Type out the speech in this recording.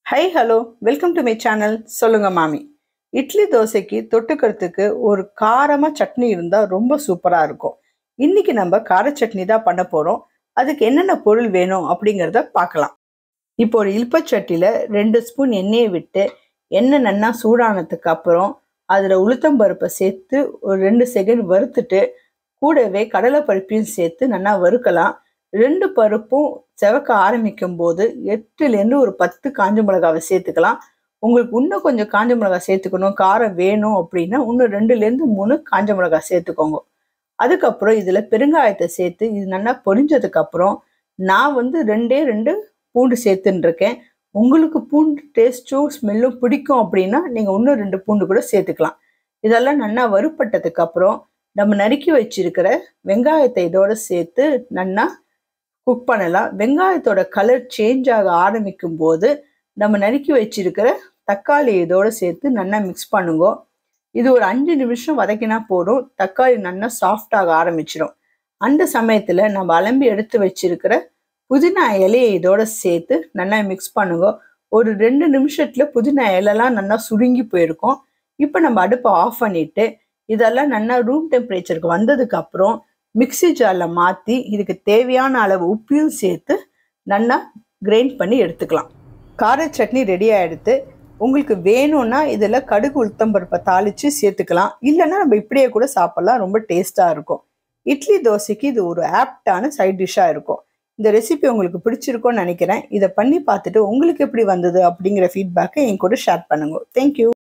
high hello welcome to my channel சொல்லுங்க மாமி இட்லி தோசைக்கு தொட்டுக்கிறதுக்கு ஒரு காரமாக சட்னி இருந்தால் ரொம்ப சூப்பராக இருக்கும் இன்னைக்கு நம்ம கார சட்னி தான் பண்ண போகிறோம் அதுக்கு என்னென்ன பொருள் வேணும் அப்படிங்கிறத பார்க்கலாம் இப்போ ஒரு இல்பச்சட்டியில் ரெண்டு ஸ்பூன் எண்ணெயை விட்டு எண்ணெய் நன்னா சூடானதுக்கு அப்புறம் அதில் உளுத்தம்பருப்பை சேர்த்து ஒரு ரெண்டு செகண்ட் வறுத்துட்டு கூடவே கடலைப்பருப்பையும் சேர்த்து நல்லா வறுக்கலாம் ரெண்டு பருப்பும் செவக்க ஆரம்பிக்கும் போது எட்டுலேருந்து ஒரு பத்து காஞ்ச மிளகாவை சேர்த்துக்கலாம் உங்களுக்கு இன்னும் கொஞ்சம் காஞ்ச மிளகாய் சேர்த்துக்கணும் காரம் வேணும் அப்படின்னா இன்னும் ரெண்டுலேருந்து மூணு காஞ்ச மிளகாய் சேர்த்துக்கோங்க அதுக்கப்புறம் இதில் பெருங்காயத்தை சேர்த்து இது நல்லா பொரிஞ்சதுக்கப்புறம் நான் வந்து ரெண்டே ரெண்டு பூண்டு சேர்த்துன்னு இருக்கேன் உங்களுக்கு பூண்டு டேஸ்ட்டும் ஸ்மெல்லும் பிடிக்கும் அப்படின்னா நீங்கள் இன்னும் ரெண்டு பூண்டு கூட சேர்த்துக்கலாம் இதெல்லாம் நல்லா வறுப்பட்டதுக்கு அப்புறம் நம்ம நறுக்கி வச்சிருக்கிற வெங்காயத்தை இதோட சேர்த்து நல்லா குக் பண்ணலாம் வெங்காயத்தோட கலர் சேஞ்ச் ஆக ஆரம்பிக்கும் போது நம்ம நறுக்கி வச்சிருக்கிற தக்காளி இதோட சேர்த்து நல்லா மிக்ஸ் பண்ணுங்க இது ஒரு அஞ்சு நிமிஷம் வதக்கினா போதும் தக்காளி நல்லா சாஃப்டாக ஆரம்பிச்சிடும் அந்த சமயத்தில் நம்ம அலம்பி எடுத்து வச்சிருக்கிற புதினா இலையை இதோட சேர்த்து நல்லா மிக்ஸ் பண்ணுங்க ஒரு ரெண்டு நிமிஷத்தில் புதினா இலைலாம் நல்லா சுருங்கி போயிருக்கும் இப்போ நம்ம அடுப்பை ஆஃப் பண்ணிட்டு இதெல்லாம் நல்லா ரூம் டெம்பரேச்சருக்கு வந்ததுக்கு அப்புறம் மிக்ஸி ஜாரில் மாற்றி இதுக்கு தேவையான அளவு உப்பையும் சேர்த்து நல்லா கிரைண்ட் பண்ணி எடுத்துக்கலாம் கார சட்னி ரெடி ஆகிடுத்து உங்களுக்கு வேணும்னா இதில் கடுகு உளுத்தம்பருப்பை தாளித்து சேர்த்துக்கலாம் இல்லைன்னா நம்ம இப்படியே கூட சாப்பிட்லாம் ரொம்ப டேஸ்ட்டாக இருக்கும் இட்லி தோசைக்கு இது ஒரு ஆப்டான சைட் டிஷ்ஷாக இருக்கும் இந்த ரெசிபி உங்களுக்கு பிடிச்சிருக்கோன்னு நினைக்கிறேன் இதை பண்ணி பார்த்துட்டு உங்களுக்கு எப்படி வந்தது அப்படிங்கிற ஃபீட்பேக்கை என் கூட ஷேர் பண்ணுங்க தேங்க்யூ